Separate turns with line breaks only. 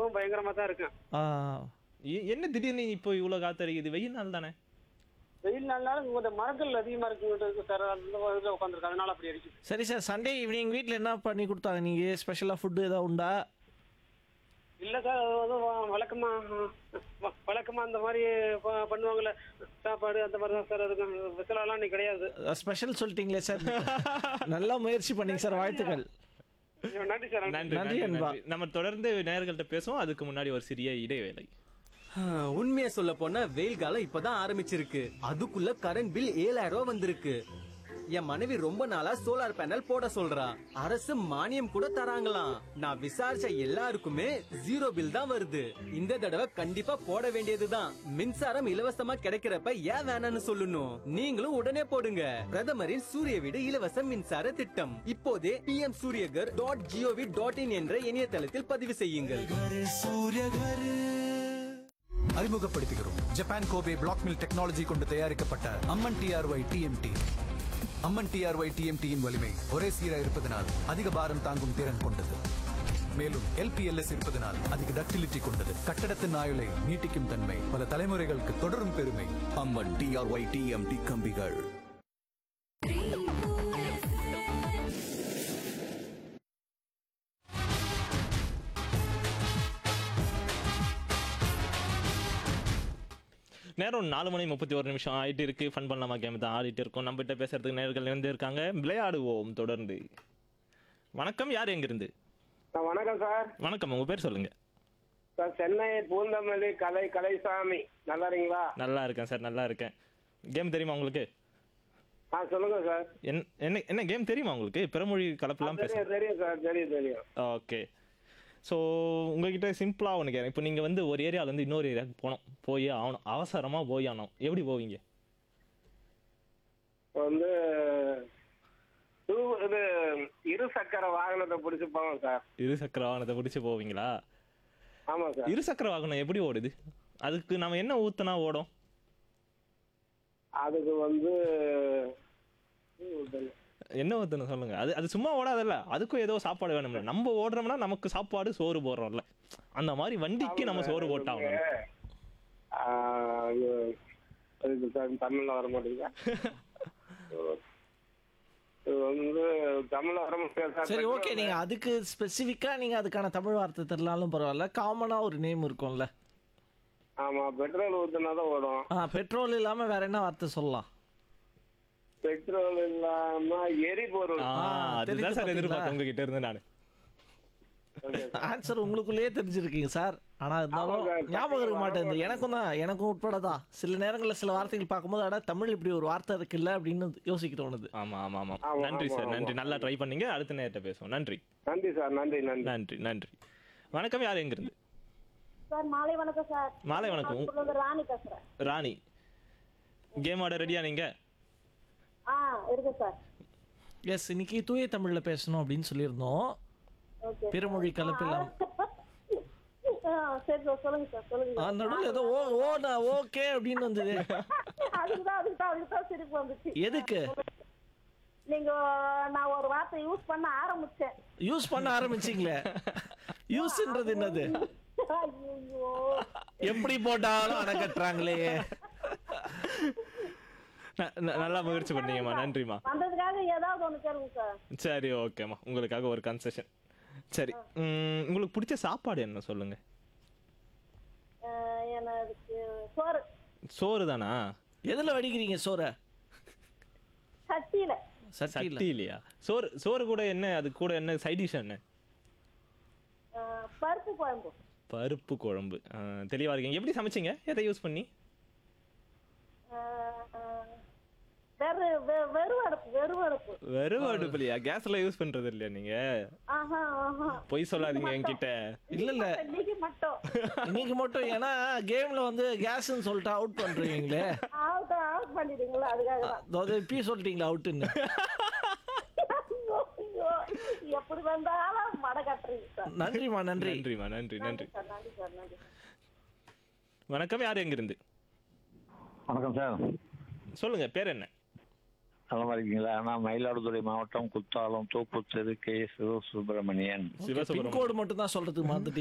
இப்பவும் பயங்கரமா தான் இருக்கும்
ஆ,
எ- என்ன திடீர்னு இப்போ இவ்வளோ காத்தடிக்குது வெயில் நாள் தானே
வெயில் நாள்னால இந்த மரங்கள் அதிகமா இருக்கு சார் அந்த இதுல உட்காந்துருக்கு அதனால அப்படி அடிக்குது
சரி சார் சண்டே ஈவினிங் வீட்டில் என்ன பண்ணி கொடுத்தாங்க நீங்கள் ஸ்பெஷலாக ஃபுட்டு ஏதாவது உண்டா
இல்ல சார் அது வந்து வ- வழக்கமா வ- வழக்கமா அந்த மாதிரி ப- பண்ணுவாங்கல்ல சாப்பாடு அந்த மாதிரி தான் சார் இருக்கும் ஸ்பெஷலாலாம் இன்னைக்கு கிடையாது
ஸ்பெஷல் சொல்லிட்டீங்களே சார் நல்லா முயற்சி பண்ணீங்க சார் வாழ்த்துக்கள்
நன்றி சார் நன்றி.
நன்றி
நன்றி,
நன்றி
அன்பா.
நன்றி. நம்ம தொடர்ந்து நேயர்கள்ட்ட பேசுவோம் அதுக்கு முன்னாடி ஒரு சிறிய இடைவேளை
உண்மையை சொல்ல போனா வெயில் காலம் இப்பதான் ஆரம்பிச்சிருக்கு அதுக்குள்ள கரண்ட் பில் ஏழாயிரம் ரூபாய் வந்திருக்கு என் மனைவி ரொம்ப நாளா சோலார் பேனல் போட சொல்றா அரசு மானியம் கூட தராங்களாம் நான் விசாரிச்ச எல்லாருக்குமே ஜீரோ பில் தான் வருது இந்த தடவை கண்டிப்பா போட வேண்டியதுதான் மின்சாரம் இலவசமா கிடைக்கிறப்ப ஏன் வேணாம்னு சொல்லணும் நீங்களும் உடனே போடுங்க பிரதமரின் சூரிய வீடு இலவச மின்சார திட்டம் இப்போதே PM Suryaghar dot GOV dot in என்ற இணையதளத்தில் பதிவு செய்யுங்கள்
அறிமுகப்படுத்துகிறோம் Japan Kobe block mill technology கொண்டு தயாரிக்கப்பட்ட Amman TRY TMT Amman TRY டிஎம்டியின் வலிமை ஒரே சீரா இருப்பதனால் அதிக பாரம் தாங்கும் திறன் கொண்டது மேலும் எல்பிஎல்எஸ் இருப்பதனால் அதிக டக்டிலிட்டி கொண்டது கட்டடத்தின் ஆயுளை நீட்டிக்கும் தன்மை பல தலைமுறைகளுக்கு தொடரும் பெருமை
அம்மன் டிஆர்ஒய் டிஎம்டி கம்பிகள்
நேரம் நாலு மணி முப்பத்தி ஒரு நிமிஷம் ஆயிட்டு இருக்கு ஃபன் பண்ணலாமா கேம் தான் ஆடிட்டு இருக்கோம் நம்மகிட்ட பேசுறதுக்கு நேர்கள் வந்து இருக்காங்க விளையாடுவோம் தொடர்ந்து வணக்கம் யார் எங்கிருந்து
சார், வணக்கம் சார்
வணக்கம் உங்க பேர் சொல்லுங்க
சார் சென்னை பூந்தமல்லி கலை கலைசாமி நல்லா இருக்கீங்களா
நல்லா இருக்கேன் சார் நல்லா இருக்கேன் கேம் தெரியுமா உங்களுக்கு
ஆ சொல்லுங்க சார்
என்- என்ன என்ன கேம் தெரியுமா உங்களுக்கு பிறமொழி கலப்பெல்லாம் பேச
தெரியும் தெரியும் சார் தெரியும் தெரியும்
ஓகே ஸோ உங்ககிட்ட சிம்பிளாக ஒன்று கேட்குறேன் இப்போ நீங்கள் வந்து ஒரு ஏரியாவிலேருந்து இன்னொரு ஏரியாவுக்கு போகணும் போய் ஆகணும் அவசரமாக போய் ஆகணும் எப்படி போவீங்க
இப்ப வந்து டூ இது இரு சக்கர வாகனத்தை பிடிச்சி போவோம் சார்
இரு சக்கர வாகனத்தை பிடிச்சி போவீங்களா
ஆமா சார்
இரு சக்கர வாகனம் எப்படி ஓடுது அதுக்கு நம்ம என்ன ஊத்துனா ஓடும்
அதுக்கு வந்து
என்ன ஊத்துன சொல்லுங்க அது அது சும்மா ஓடாதல்ல அதுக்கும் ஏதோ சாப்பாடு வேணும்ல நம்ம ஓடுறோம்னா நமக்கு சாப்பாடு சோறு போடுறோம்ல அந்த மாதிரி வண்டிக்கு நம்ம சோறு போட்டாகணும்
ஆ, இது அதுக்கு சார் தமிழ்ல வர மாட்டேங்குதா இது வந்து தமிழ்ல வர மாட்டேங்குது சார்.
சரி ஓகே நீங்கள் அதுக்கு ஸ்பெசிஃபிக்காக நீங்கள் அதுக்கான தமிழ் வார்த்தை தெரியலாலும் பரவாயில்ல காமனாக ஒரு நேம் இருக்கும்ல
ஆமா பெட்ரோல் ஊத்துனா தான் ஓடும்
ஆ பெட்ரோல் இல்லாமல் வேற என்ன வார்த்தை சொல்லலாம்
பெட்ரோல் இல்லாம எரிபொருள்
ஆ, அதுதான்
தெரியுது
சார் எதிர்பார்த்தேன்
பாத்தீங்களா?
உங்ககிட்ட இருந்து நான்
ஆன்சர் உங்களுக்குள்ளேயே தெரிஞ்சிருக்கீங்க சார் ஆனால் இருந்தாலும்
ஆமா சார்.
ஞாபகம் இருக்க மாட்டேங்குது எனக்கும் தான் எனக்கும் உட்பட தான் சில நேரங்களில் சில வார்த்தைகள் பார்க்கும்போது அட தமிழ் இப்படி ஒரு வார்த்தை இருக்குல்ல அப்படின்னு யோசிக்க தோணுது
ஆமா ஆமா ஆமா
ஆமா,
நன்றி
ஆமா,
சார்
ஆமா.
நன்றி நல்லா ட்ரை பண்ணீங்க அடுத்த நேரத்தை பேசுவோம் நன்றி
நன்றி சார் நன்றி நன்றி
நன்றி நன்றி வணக்கம் யார் எங்கிருந்து
சார் மாலை வணக்கம் சார்
மாலை வணக்கம்.
நான் சொல்லுங்க, ராணி பேசுறேன்
ராணி கேம் ஆட ரெடியா நீங்க
ஆ இருக்கு சார்
எஸ் இன்னைக்கு தூய தமிழில் பேசணும் அப்படின்னு சொல்லியிருந்தோம்
ஓகே
பிறமொழி கலப்பில்லாம்
சரி சார் சொல்லுங்க சார் சொல்லுங்க
நடுவில் ஏதோ ஓ ஓ நான் ஓகே அப்படின்னு வந்தது
அதுக்கு தான் அதுக்கு தான் அதுக்கு தான் சிரிப்பு வந்துச்சு
எதுக்கு
நீங்க நான் ஒரு வார்த்தை யூஸ் பண்ண ஆரம்பிச்சேன்
யூஸ் பண்ண ஆரம்பிச்சிங்களே யூஸ்ன்றது என்னது
ஐயோ
எப்படி போட்டாலும் அணை கட்டுறாங்களே
ந- ந- நல்லா முயற்சி பண்ணீங்கம்மா நன்றிம்மா
வந்ததுக்காக ஏதாவது ஒண்ணு கேளுங்க சார்
சரி ஓகேம்மா உங்களுக்காக ஒரு கன்செஷன் சரி ம், உங்களுக்கு பிடிச்ச சாப்பாடு என்ன சொல்லுங்க
அஹ், எனக்கு சோறு
சோறு தானா
எதில் வடிக்கிறீங்க சோறை
சட்டியில
சட்டியில்
சட்டி இல்லையா சோறு சோறு கூட என்ன அது கூட என்ன சைட் டிஷ் என்ன
அஹ், பருப்பு குழம்பு
பருப்பு குழம்பு ஆ, தெளிவா இருக்கீங்க எப்படி சமைச்சீங்க எதை யூஸ் பண்ணி
அஹ், அஹ், வெறு வெ- வெறும் அடுப்பு வெறும் அடுப்பு
வெறும் அடுப்பு இல்லையா கேஸ்ல யூஸ் பண்றது இல்லையா நீங்க
ஆஹா ஆஹா
பொய் சொல்லாதீங்க என்கிட்ட
இல்ல இல்ல
இன்னைக்கு மட்டும்
இன்னைக்கு மட்டும் ஏன்னா கேம்ல வந்து கேஸ்ன்னு சொல்லிட்டு அவுட் பண்றீங்களே
அவுட் அவுட் பண்ணிடுங்களா அதுக்காக தான்
அதாவது பி சொல்லிட்டீங்களா அவுட்டுன்னு
ஐயோ, ஐயோ, எப்படி வந்தாலும் மட கட்டுறீங்க சார்
நன்றிம்மா நன்றி
நன்றிம்மா நன்றி நன்றி
சார் நன்றி சார் நன்றி
வணக்கம் யார் எங்கிருந்து
வணக்கம் சார்
சொல்லுங்க பேர் என்ன
நலமா இருக்கீங்களா நான் மயிலாடுதுறை மாவட்டம் குத்தாலம் தோப்புத்தெரு கே சிவசுப்பிரமணியன்
சிவசுப்ரமணியன்
பின்கோடு மட்டும் தான் சொல்றதுக்கு மறந்துட்டீங்க